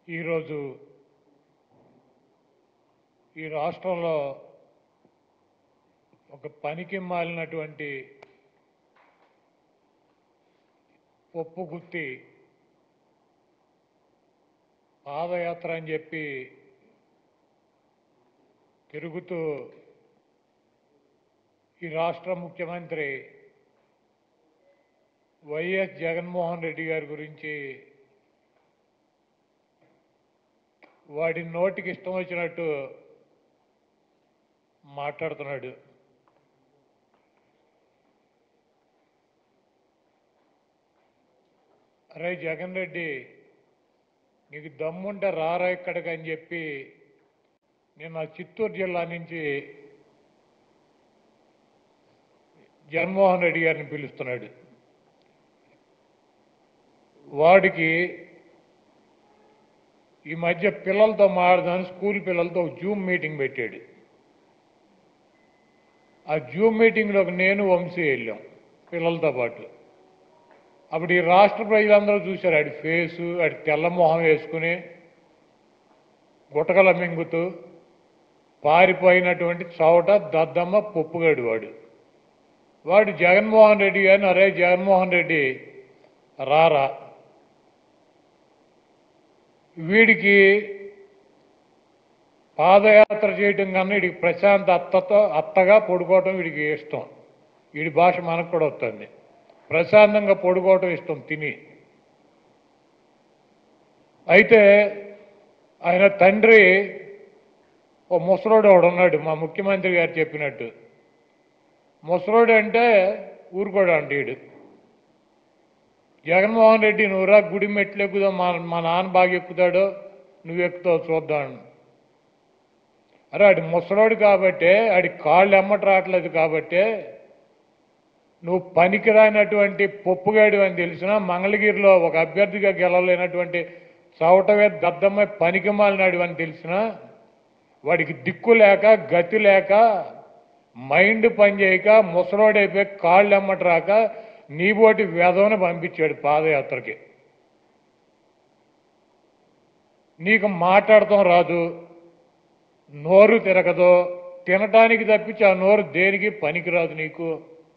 ఈరోజు ఈ రాష్ట్రంలో ఒక పనికి మాలినటువంటి పప్పు గుత్తి పాదయాత్ర అని చెప్పి తిరుగుతూ ఈ రాష్ట్ర ముఖ్యమంత్రి వైఎస్ జగన్మోహన్ రెడ్డి గారి గురించి వాడి నోటికి ఇష్టం వచ్చినట్టు మాట్లాడుతున్నాడు అరే జగన్ రెడ్డి నీకు దమ్ముంటే రారా ఇక్కడికి అని చెప్పి నేను ఆ చిత్తూరు జిల్లా నుంచి జగన్మోహన్ రెడ్డి గారిని పిలుస్తున్నాడు వాడికి ఈ మధ్య పిల్లలతో మాడదాని స్కూల్ పిల్లలతో ఒక జూమ్ మీటింగ్ పెట్టాడు ఆ జూమ్ మీటింగ్లోకి నేను వంశీ వెళ్ళాం పిల్లలతో పాటు అప్పుడు ఈ రాష్ట్ర ప్రజలందరూ చూశారు ఆడి ఫేసు ఆడి తెల్ల మొహం వేసుకుని గుటకల మింగుతూ పారిపోయినటువంటి చౌట దద్దమ్మ పొప్పుగాడు వాడు వాడు జగన్మోహన్ రెడ్డి గారిని అరే జగన్మోహన్ రెడ్డి రారా వీడికి పాదయాత్ర చేయటం కన్నా వీడికి ప్రశాంత్ అత్తతో అత్తగా పడుకోవటం వీడికి ఇష్టం వీడి భాష మనకు కూడా వస్తుంది ప్రశాంతంగా పడుకోవటం ఇష్టం తిని అయితే ఆయన తండ్రి ఓ ముసలోడు ఒకడు ఉన్నాడు మా ముఖ్యమంత్రి గారు చెప్పినట్టు ముసలోడు అంటే ఊరుకోడు అంటే వీడు జగన్మోహన్ రెడ్డి నువ్వురా గుడి మెట్లు ఎక్కుదాం మా మా నాన్న బాగా ఎక్కుతాడో నువ్వు ఎక్కుతావు చూద్దాం అరే ఆడి ముసలోడు కాబట్టే ఆడి కాళ్ళు ఎమ్మట రావట్లేదు కాబట్టే నువ్వు పనికిరానటువంటి పొప్పుగాడు అని తెలిసిన మంగళగిరిలో ఒక అభ్యర్థిగా గెలవలేనటువంటి చవటవే దద్దమ్మ పనికి మాలినాడు అని తెలిసిన వాడికి దిక్కు లేక గతి లేక మైండ్ పనిచేయక ముసలోడైపోయి కాళ్ళు ఎమ్మట రాక నీబోటి వేదవని పంపించాడు పాదయాత్రకి నీకు మాట్లాడటం రాదు నోరు తిరగదు తినటానికి తప్పించి ఆ నోరు దేనికి పనికిరాదు నీకు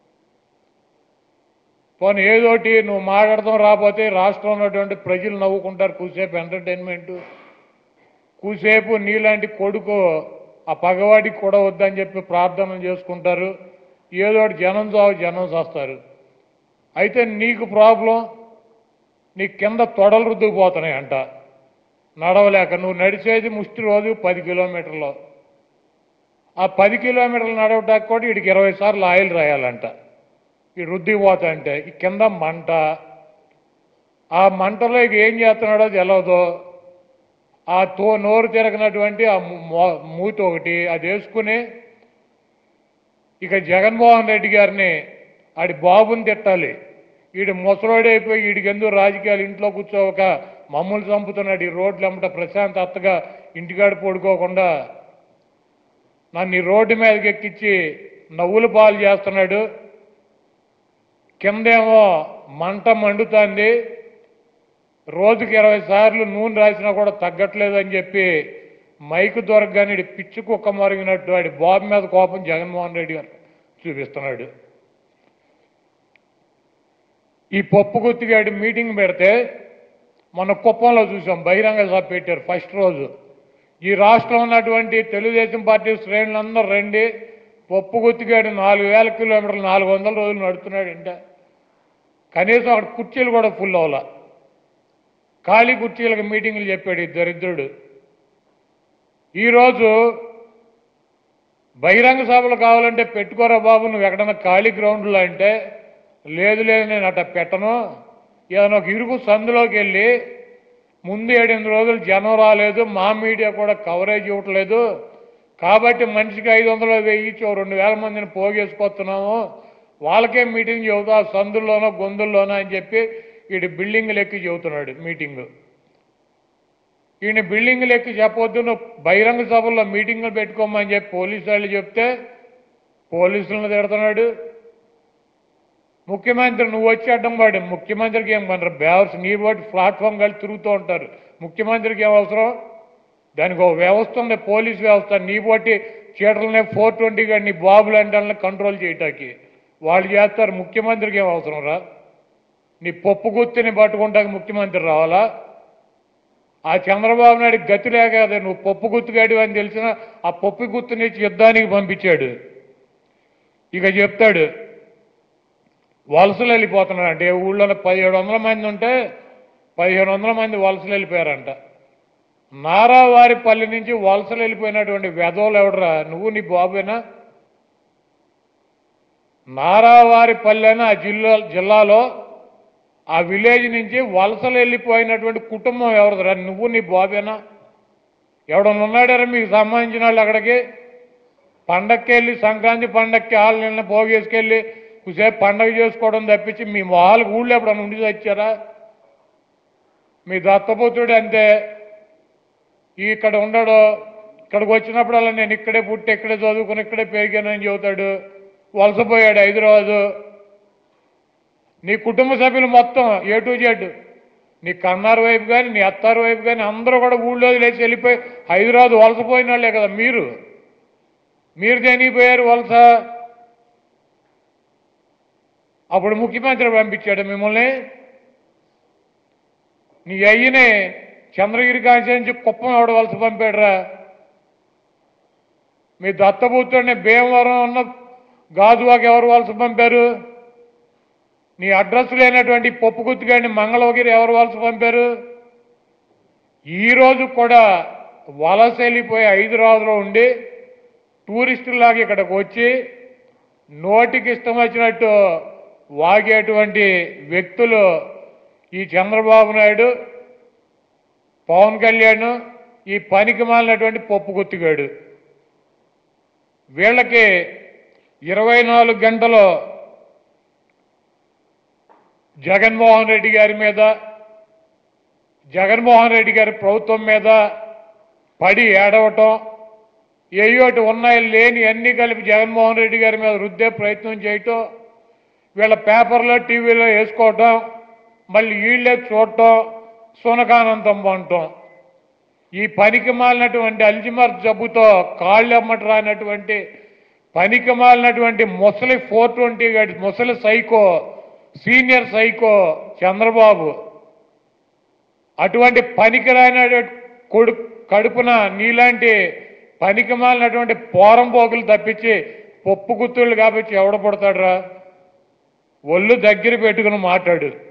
పోనీ ఏదోటి నువ్వు మాట్లాడటం రాకపోతే రాష్ట్రంలో ఉన్నటువంటి ప్రజలు నవ్వుకుంటారు కూసేపు ఎంటర్టైన్మెంట్ కూసేపు నీలాంటి కొడుకు ఆ పగవాడికి కూడా వద్దని చెప్పి ప్రార్థన చేసుకుంటారు ఏదోటి జనం చావు జనం చేస్తారు అయితే నీకు ప్రాబ్లం నీ కింద తొడలు రుద్దుకుపోతున్నాయి అంట నడవలేక నువ్వు నడిచేది ముష్టి రోజు పది కిలోమీటర్లు ఆ పది కిలోమీటర్లు నడవటానికి కూడా వీడికి ఇరవై సార్లు ఆయిల్ రాయాలంట ఈ రుద్దిపోతా అంటే ఈ కింద మంట ఆ మంటలో ఇక ఏం చేస్తున్నాడో తెలియదు ఆ తో నోరు తిరగనటువంటి ఆ ము- మో- మూతి ఒకటి అది వేసుకుని ఇక జగన్మోహన్ రెడ్డి గారిని ఆడి బాబుని తిట్టాలి వీడు ముసలోడైపోయి వీడికి ఎందుకు రాజకీయాలు ఇంట్లో కూర్చోవక మమ్మల్ని చంపుతున్నాడు ఈ రోడ్లు అమ్మట ప్రశాంత్ అత్తగా ఇంటికాడ పడుకోకుండా నన్ను ఈ రోడ్డు మీదకి ఎక్కించి నవ్వులు పాలు చేస్తున్నాడు కిందేమో మంట మండుతుంది రోజుకి ఇరవై సార్లు నూనె రాసినా కూడా తగ్గట్లేదు అని చెప్పి మైకు దొరకగానే ఈడు పిచ్చి కుక్క మరిగినట్టు వాడి బాబు మీద కోపం జగన్మోహన్ రెడ్డి గారు చూపిస్తున్నాడు ఈ పప్పు గుత్తిగాడి మీటింగ్ పెడితే మన కుప్పంలో చూసాం బహిరంగ సభ పెట్టారు ఫస్ట్ రోజు ఈ రాష్ట్రంలో ఉన్నటువంటి తెలుగుదేశం పార్టీ శ్రేణులందరూ రండి పప్పు గుత్తిగాడు నాలుగు వేల కిలోమీటర్లు నాలుగు వందల రోజులు నడుస్తున్నాడు అంటే కనీసం అక్కడ కుర్చీలు కూడా ఫుల్ అవ్వాల ఖాళీ కుర్చీలకు మీటింగ్లు చెప్పాడు ఈ దరిద్రుడు ఈరోజు బహిరంగ సభలు కావాలంటే పెట్టుకోరా బాబు నువ్వు ఎక్కడన్నా ఖాళీ గ్రౌండ్లో అంటే లేదు లేదు నేను అట్ట పెట్టను ఏదైనా ఒక ఇరుకు సందులోకి వెళ్ళి ముందు ఏడెనిమిది రోజులు జనం రాలేదు మా మీడియా కూడా కవరేజ్ ఇవ్వట్లేదు కాబట్టి మనిషికి ఐదు వందలు వెయ్యి ఇచ్చి ఓ రెండు వేల మందిని పోగేసుకొస్తున్నాము వాళ్ళకే మీటింగ్ చెబుతా సందుల్లోనో గొంతుల్లోనో అని చెప్పి వీడి బిల్డింగ్లు ఎక్కి చెబుతున్నాడు మీటింగ్ ఈయన బిల్డింగ్లు ఎక్కి చెప్పొద్దు నువ్వు బహిరంగ సభల్లో మీటింగులు పెట్టుకోమని చెప్పి పోలీసు వాళ్ళు చెప్తే పోలీసులను తిడుతున్నాడు ముఖ్యమంత్రి నువ్వు వచ్చి అడ్డం పడి ముఖ్యమంత్రికి ఏం పనరు బేవర్స్ నీ బట్టి ప్లాట్ఫామ్ కలిసి తిరుగుతూ ఉంటారు ముఖ్యమంత్రికి ఏం అవసరం దానికి ఒక వ్యవస్థ ఉంది పోలీస్ వ్యవస్థ నీ బట్టి చీటలనే ఫోర్ ట్వంటీ గారి నీ బాబులు అంటే కంట్రోల్ చేయటానికి వాళ్ళు చేస్తారు ముఖ్యమంత్రికి ఏం అవసరం రా నీ పప్పు గుత్తిని పట్టుకుంటానికి ముఖ్యమంత్రి రావాలా ఆ చంద్రబాబు నాయుడు గతి లేక కదా నువ్వు పప్పు గుత్తుగాడి అని తెలిసిన ఆ పప్పు గుత్తుని యుద్ధానికి పంపించాడు ఇక చెప్తాడు వలసలు వెళ్ళిపోతున్నారంటే ఏ ఊళ్ళో పదిహేడు వందల మంది ఉంటే పదిహేను వందల మంది వలసలు వెళ్ళిపోయారంట నారావారిపల్లి నుంచి వలసలు వెళ్ళిపోయినటువంటి వెధవలు ఎవడరా నువ్వు నీ బాబేనా నారావారిపల్లి అని ఆ జిల్లా జిల్లాలో ఆ విలేజ్ నుంచి వలసలు వెళ్ళిపోయినటువంటి కుటుంబం ఎవరిదిరా నువ్వు నీ బాబేనా ఎవడన్నా ఉన్నాడారా మీకు సంబంధించిన వాళ్ళు అక్కడికి పండక్కి వెళ్ళి సంక్రాంతి పండక్కి వాళ్ళు నిన్న పోగేసుకెళ్ళి కుసేపు పండగ చేసుకోవడం తప్పించి మీ వాళ్ళకి ఊళ్ళో ఎప్పుడన్నా ఉండి వచ్చారా మీ దత్తపుత్రుడు అంతే ఈ ఇక్కడ ఉండడు ఇక్కడికి వచ్చినప్పుడల్లా నేను ఇక్కడే పుట్టి ఇక్కడే చదువుకుని ఇక్కడే పెరిగానని చెబుతాడు వలసపోయాడు హైదరాబాదు నీ కుటుంబ సభ్యులు మొత్తం ఏ టు జెడ్ నీ కన్నారు వైపు కానీ నీ అత్తారు వైపు కానీ అందరూ కూడా ఊళ్ళో లేచి వెళ్ళిపోయి హైదరాబాద్ వలసపోయిన వాళ్ళే కదా మీరు మీరు దేనికి పోయారు వలస అప్పుడు ముఖ్యమంత్రి పంపించాడు మిమ్మల్ని నీ అయ్యనే చంద్రగిరి కాంచి కుప్పం ఎవడ వలస పంపాడురా మీ దత్తపుత్రుడిని భీమవరం ఉన్న గాజువాకి ఎవరు వలస పంపారు నీ అడ్రస్ లేనటువంటి పప్పు గుత్తిగాడిని మంగళగిరి ఎవరు వలస పంపారు ఈ రోజు కూడా వలస వెళ్ళిపోయి హైదరాబాద్లో ఉండి టూరిస్టులాగా ఇక్కడికి వచ్చి నోటికి ఇష్టం వచ్చినట్టు వాగేటువంటి వ్యక్తులు ఈ చంద్రబాబు నాయుడు పవన్ కళ్యాణ్ ఈ పనికి మాలినటువంటి పప్పు గుత్తిగాడు వీళ్ళకి ఇరవై నాలుగు గంటలు జగన్మోహన్ రెడ్డి గారి మీద జగన్మోహన్ రెడ్డి గారి ప్రభుత్వం మీద పడి ఏడవటం ఏయోటి ఉన్నాయి లేని అన్ని కలిపి జగన్మోహన్ రెడ్డి గారి మీద రుద్దే ప్రయత్నం చేయటం వీళ్ళ పేపర్లో టీవీలో వేసుకోవటం మళ్ళీ వీళ్ళే చూడటం సునకానందం పొందటం ఈ పనికి మాలినటువంటి అల్జిమర్ జబ్బుతో కాళ్ళు అమ్మట రానటువంటి పనికి మాలినటువంటి ముసలి ఫోర్ ట్వంటీ గడి ముసలి సైకో సీనియర్ సైకో చంద్రబాబు అటువంటి పనికిరాని కొడు కడుపున నీలాంటి పనికి మాలినటువంటి పోరం పోకులు తప్పించి పప్పు గుత్తుళ్ళు కాబట్టి ఎవడ పడతాడురా ఒళ్ళు దగ్గర పెట్టుకుని మాట్లాడు